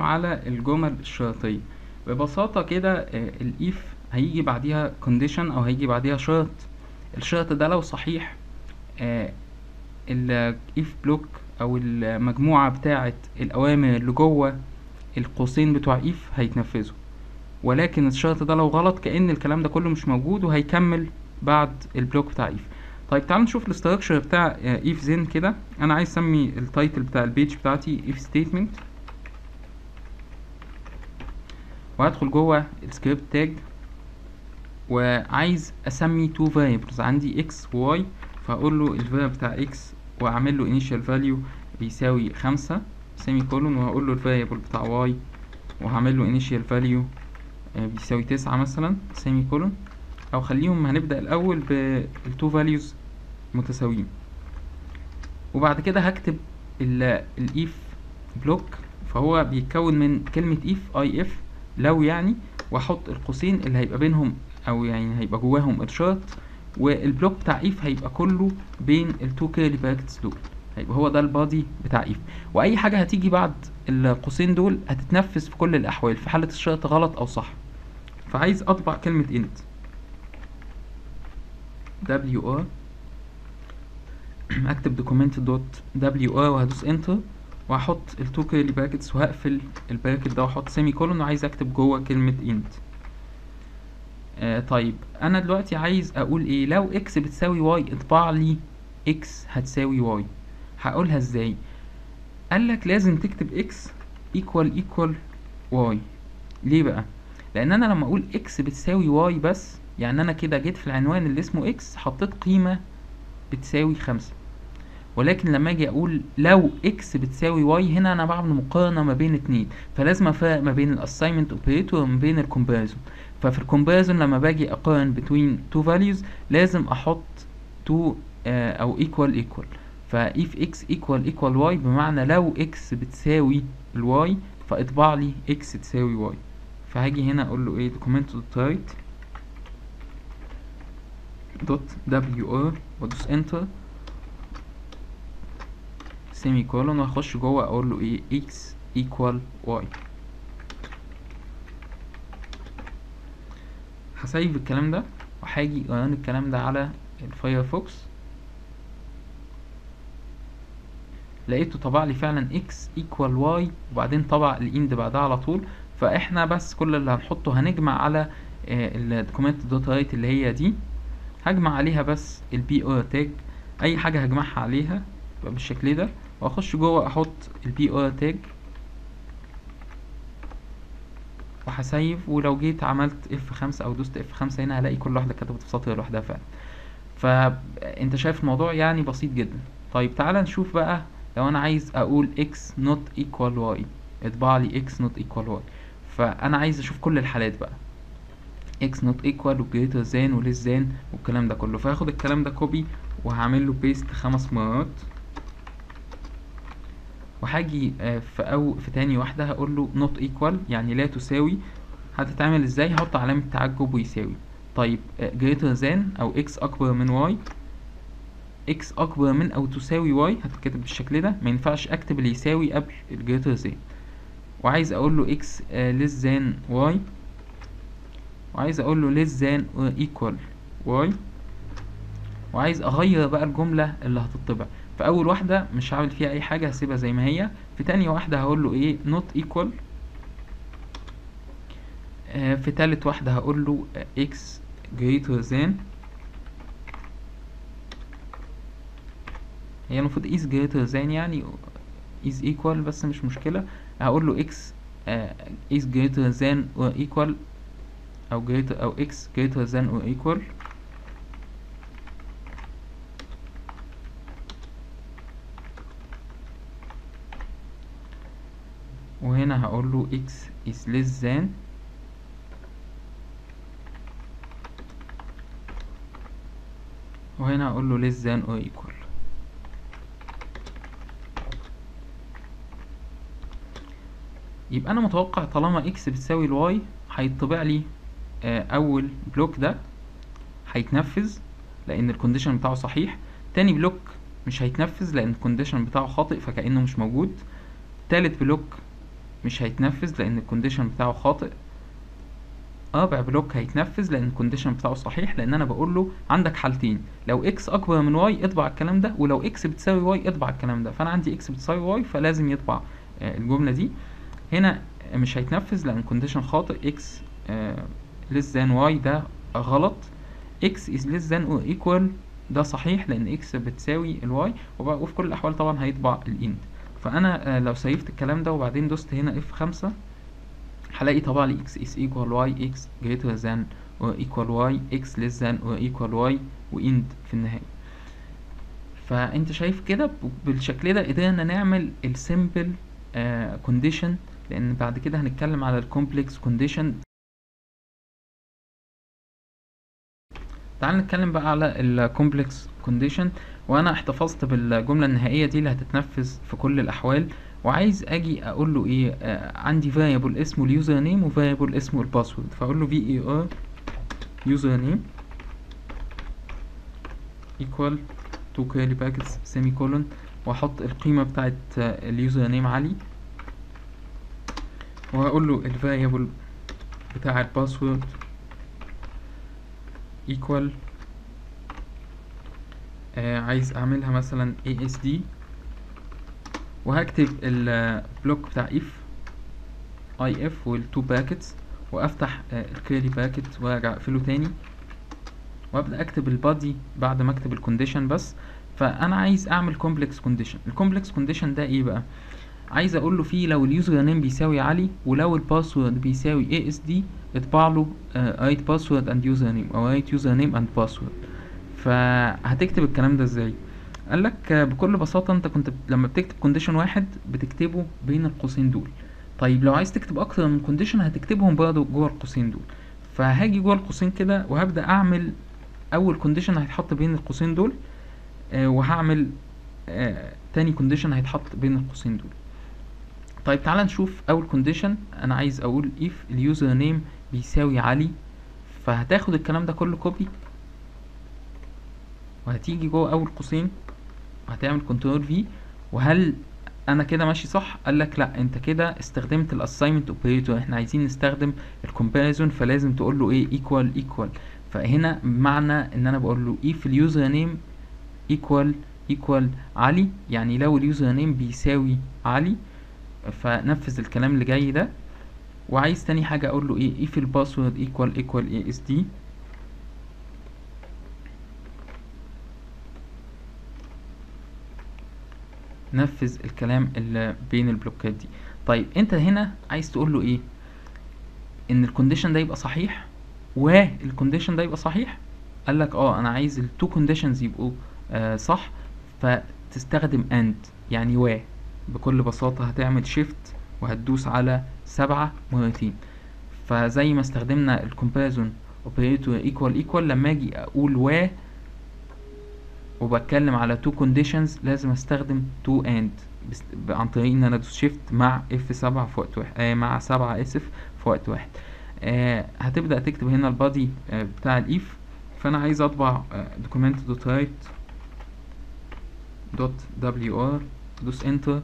هنتكلم على الجمل الشرطية ببساطة كده آه، الإيف هيجي بعديها condition أو هيجي بعديها شرط الشرط ده لو صحيح الإيف بلوك أو المجموعة بتاعة الأوامر اللي جوه القوسين بتوع إيف هيتنفذوا ولكن الشرط ده لو غلط كأن الكلام ده كله مش موجود وهيكمل بعد البلوك بتاع إيف طيب تعالوا نشوف الاستراكشر بتاع اف زين كده انا عايز اسمي التايتل بتاع البيج بتاعتي اف ستيتمنت وهدخل جوه السكريبت تاج وعايز اسمي تو variables عندي اكس وواي فاقول له الفاريبل بتاع اكس واعمل له initial value بيساوي خمسة سيمي كولون وهقول له الفاريبل بتاع واي وهعمل له initial value آه، بيساوي تسعة مثلا سيمي كولون او خليهم هنبدأ الاول بالتو فاليوز متساويين وبعد كده هكتب الايف بلوك فهو بيتكون من كلمة اف اي اف لو يعني واحط القوسين اللي هيبقى بينهم او يعني هيبقى جواهم الشرط والبلوك بتاع اف هيبقى كله بين التو كيرلي براكتس دول هيبقى هو ده البادي بتاع اف واي حاجة هتيجي بعد القوسين دول هتتنفذ في كل الاحوال في حالة الشرط غلط او صح فعايز اطبع كلمة انت w r اكتب دوكيمنت دوت دبليو ار وهدوس انتر وهحط التو كيرلي براكتس وهقفل البراكت ده واحط سيمي كولون وعايز اكتب جوه كلمة انت آه طيب انا دلوقتي عايز اقول ايه لو اكس بتساوي واي اطبع لي اكس هتساوي واي هقولها ازاي قالك لازم تكتب اكس ايكوال ايكوال واي ليه بقى لان انا لما اقول اكس بتساوي واي بس يعني انا كده جيت في العنوان اللي اسمه اكس حطيت قيمة بتساوي خمسة ولكن لما اجي اقول لو اكس بتساوي واي هنا انا بعمل مقارنة ما بين اتنين فلازم افرق ما بين الاساينمنت اوبريتور وما بين الكومباريزون ففي الكومباريزون لما باجي اقارن between two values لازم احط two آه او equal equal ف if x equal equal y بمعنى لو x بتساوي الواي فاطبع لي x تساوي y فهاجي هنا اقول له ايه document dot write دوت دبليو ار وادوس انتر سيمي كولون واخش جوه اقول له ايه اكس ايكوال واي هسيب الكلام ده وهاجي ران الكلام ده على الفايرفوكس لقيته طبع لي فعلا اكس ايكوال واي وبعدين طبع الاند بعدها على طول فاحنا بس كل اللي هنحطه هنجمع على الدوكيمنت دوت رايت اللي هي دي هجمع عليها بس البي ار تاج اي حاجه هجمعها عليها يبقى بالشكل ده واخش جوه احط البي ار تاج وهسيف ولو جيت عملت اف خمسة او دوست اف خمسة هنا هلاقي كل واحده كتبت في سطر لوحدها فعلا فانت شايف الموضوع يعني بسيط جدا طيب تعالى نشوف بقى لو انا عايز اقول x not equal y اطبع لي x not equal y فانا عايز اشوف كل الحالات بقى x not equal و greater than و less than والكلام ده كله فهاخد الكلام ده كوبي وهعمل له بيست خمس مرات وهاجي آه، في او في تاني واحده هقول له not equal يعني لا تساوي هتتعمل ازاي هحط علامه تعجب ويساوي طيب آه، greater than او x اكبر من y x اكبر من او تساوي y هتتكتب بالشكل ده ما ينفعش اكتب اللي يساوي قبل ال greater than وعايز اقول له x آه، less than y وعايز اقول له less than or equal y وعايز اغير بقى الجملة اللي هتطبع في اول واحدة مش هعمل فيها اي حاجة هسيبها زي ما هي في تاني واحدة هقول له ايه not equal آه في تالت واحدة هقول له آه، x greater than هي المفروض is greater than يعني is equal بس مش مشكلة هقول له x آه is greater than or equal او greater او x greater than or equal وهنا هقول له x is less than وهنا هقول له less than or equal يبقى انا متوقع طالما x بتساوي الواي هيطبع لي آه، اول بلوك ده هيتنفذ لان الكونديشن بتاعه صحيح تاني بلوك مش هيتنفذ لان الكونديشن بتاعه خاطئ فكأنه مش موجود تالت بلوك مش هيتنفذ لان الكونديشن بتاعه خاطئ رابع بلوك هيتنفذ لان الكونديشن بتاعه صحيح لان انا بقول له عندك حالتين لو اكس اكبر من واي اطبع الكلام ده ولو اكس بتساوي واي اطبع الكلام ده فانا عندي اكس بتساوي واي فلازم يطبع آه، الجمله دي هنا مش هيتنفذ لان الكونديشن خاطئ اكس less than واي ده غلط اكس is less than or equal ده صحيح لان اكس بتساوي الواي وفي كل الاحوال طبعا هيطبع الاند فانا آه، لو سيفت الكلام ده وبعدين دوست هنا اف خمسة هلاقي طبعا لي x is equal y x greater than or equal y x less than or equal y وإند في النهاية فأنت شايف كده ب- بالشكل ده قدرنا نعمل السيمبل كونديشن لأن بعد كده هنتكلم على الكومبلكس كونديشن تعال نتكلم بقى على الكومبلكس كونديشن وانا احتفظت بالجمله النهائيه دي اللي هتتنفذ في كل الاحوال وعايز اجي اقول له ايه آه عندي فاريبل اسمه اليوزر نيم وفاريبل اسمه الباسورد فاقول له في اي ار يوزر نيم equal تو curly brackets سيمي كولون واحط القيمه بتاعت اليوزر نيم علي وهقول له الفاريبل بتاع الباسورد equal آه عايز اعملها مثلا ASD وهكتب البلوك بتاع if if والتو باكتس وافتح آه الكيرلي باكت وارجع اقفله تاني وابدا اكتب البادي بعد ما اكتب الكونديشن بس فانا عايز اعمل كومبلكس كونديشن الكومبلكس كونديشن ده ايه بقى عايز اقول له فيه لو اليوزر نيم بيساوي علي ولو الباسورد بيساوي اي اس دي اطبع له رايت باسورد اند يوزر نيم او رايت يوزر نيم اند باسورد فهتكتب الكلام ده ازاي قال لك بكل بساطه انت كنت لما بتكتب كونديشن واحد بتكتبه بين القوسين دول طيب لو عايز تكتب اكتر من كونديشن هتكتبهم برضه جوه القوسين دول فهاجي جوه القوسين كده وهبدا اعمل اول كونديشن هيتحط بين القوسين دول آه وهعمل آه تاني كونديشن هيتحط بين القوسين دول طيب تعال نشوف اول كونديشن انا عايز اقول if اليوزر نيم بيساوي علي فهتاخد الكلام ده كله كوبي وهتيجي جوه اول قوسين وهتعمل كنترول في وهل انا كده ماشي صح قال لك لا انت كده استخدمت الاساينمنت اوبريتور احنا عايزين نستخدم الكومباريزون فلازم تقول له ايه ايكوال ايكوال فهنا معنى ان انا بقول له if اليوزر نيم ايكوال ايكوال علي يعني لو اليوزر نيم بيساوي علي فنفذ الكلام اللي جاي ده وعايز تاني حاجة اقول له ايه if الباسورد equal equal asd نفذ الكلام اللي بين البلوكات دي طيب انت هنا عايز تقول له ايه ان الكونديشن ده يبقى صحيح والكونديشن ده يبقى صحيح قال لك اه انا عايز التو كونديشنز يبقوا آه صح فتستخدم اند يعني و بكل بساطة هتعمل شيفت وهتدوس على سبعة مرتين فزي ما استخدمنا الكومباريزون اوبريتور ايكوال ايكوال لما اجي اقول و وبتكلم على تو كونديشنز لازم استخدم تو اند عن طريق ان انا ادوس شيفت مع اف سبعة في وقت واحد آه مع سبعة اسف في وقت واحد آه هتبدأ تكتب هنا البادي آه بتاع الايف فانا عايز اطبع دوكيمنت دوت رايت دوت دبليو ار دوس انتر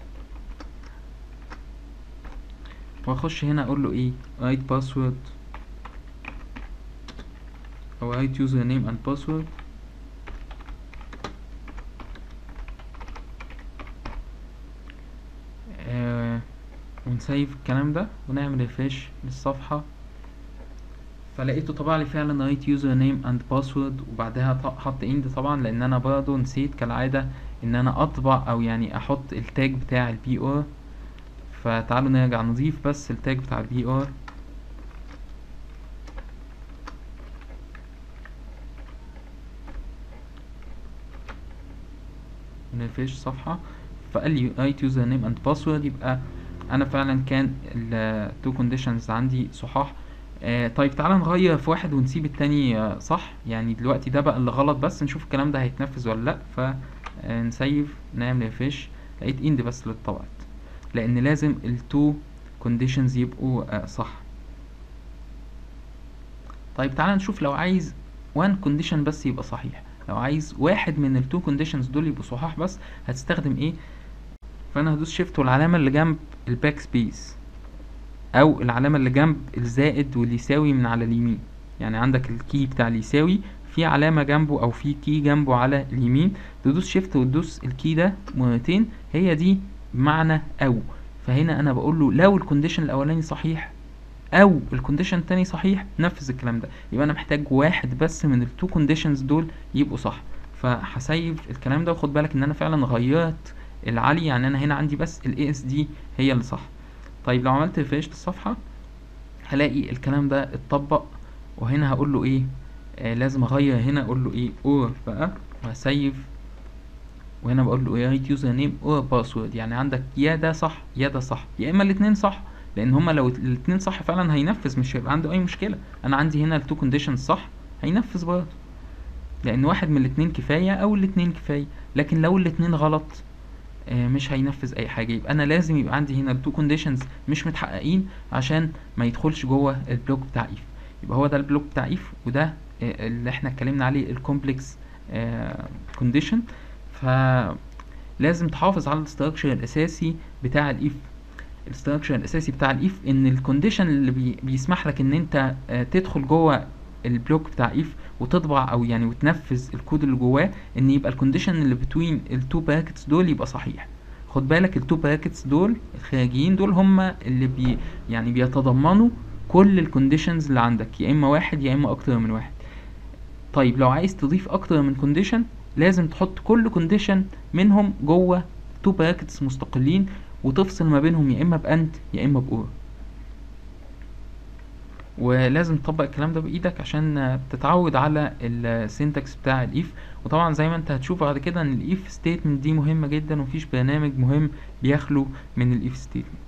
واخش هنا اقول له ايه write password او write username and password آه ونسيف الكلام ده ونعمل ريفريش للصفحة فلقيته طبع لي فعلا write username and password وبعدها حط اند طبعا لان انا برضه نسيت كالعادة ان انا اطبع او يعني احط التاج بتاع البي ار فتعالوا نرجع نضيف بس التاج بتاع البي ار نرفرش صفحة فقال لي write username and password يبقى انا فعلا كان التو كونديشنز عندي صحاح آه طيب تعالى نغير في واحد ونسيب التاني آه صح يعني دلوقتي ده بقى اللي غلط بس نشوف الكلام ده هيتنفذ ولا لا فنسيف نعمل ريفرش لقيت اند بس اللي اتطبعت لان لازم التو كونديشنز يبقوا آه صح طيب تعالى نشوف لو عايز وان كونديشن بس يبقى صحيح لو عايز واحد من التو كونديشنز دول يبقوا صحاح بس هتستخدم ايه فانا هدوس شيفت والعلامه اللي جنب الباك سبيس او العلامه اللي جنب الزائد واللي يساوي من على اليمين يعني عندك الكي بتاع اللي يساوي في علامه جنبه او في كي جنبه على اليمين تدوس شيفت وتدوس الكي ده مرتين هي دي بمعنى او فهنا انا بقول له لو الكونديشن الاولاني صحيح او الكونديشن التاني صحيح نفذ الكلام ده يبقى انا محتاج واحد بس من التو كونديشنز دول يبقوا صح فهسيف الكلام ده وخد بالك ان انا فعلا غيرت العلي يعني انا هنا عندي بس الاي اس دي هي اللي صح طيب لو عملت ريفريش للصفحه هلاقي الكلام ده اتطبق وهنا هقول له ايه آه لازم اغير هنا اقول له ايه اور بقى وهسيف وهنا بقول له ايه رايت يوزر نيم اور باسورد يعني عندك يا ده صح يا ده صح يا اما الاتنين صح لان هما لو الاتنين صح فعلا هينفذ مش هيبقى عنده اي مشكله انا عندي هنا التو كونديشنز صح هينفذ برضه لان واحد من الاتنين كفايه او الاتنين كفايه لكن لو الاتنين غلط آه، مش هينفذ اي حاجه يبقى انا لازم يبقى عندي هنا التو كونديشنز مش متحققين عشان ما يدخلش جوه البلوك بتاع ايف يبقى هو ده البلوك بتاع ايف وده آه، اللي احنا اتكلمنا عليه الكومبلكس كونديشن فلازم تحافظ على الاستراكشر الاساسي بتاع الايف الاستراكشر الاساسي بتاع الايف ان الكونديشن اللي بي بيسمح لك ان انت آه، تدخل جوه البلوك بتاع ايف وتطبع او يعني وتنفذ الكود اللي جواه ان يبقى الكونديشن اللي بتوين التو باكتس دول يبقى صحيح خد بالك التو باكتس دول الخارجيين دول هم اللي بي يعني بيتضمنوا كل الكونديشنز اللي عندك يا اما واحد يا اما اكتر من واحد طيب لو عايز تضيف اكتر من كونديشن لازم تحط كل كونديشن منهم جوه تو باكتس مستقلين وتفصل ما بينهم يا اما باند يا اما باور ولازم تطبق الكلام ده بايدك عشان تتعود على السينتاكس بتاع الايف وطبعا زي ما انت هتشوف بعد كده ان الايف ستيتمنت دي مهمه جدا ومفيش برنامج مهم بيخلو من الايف ستيتمنت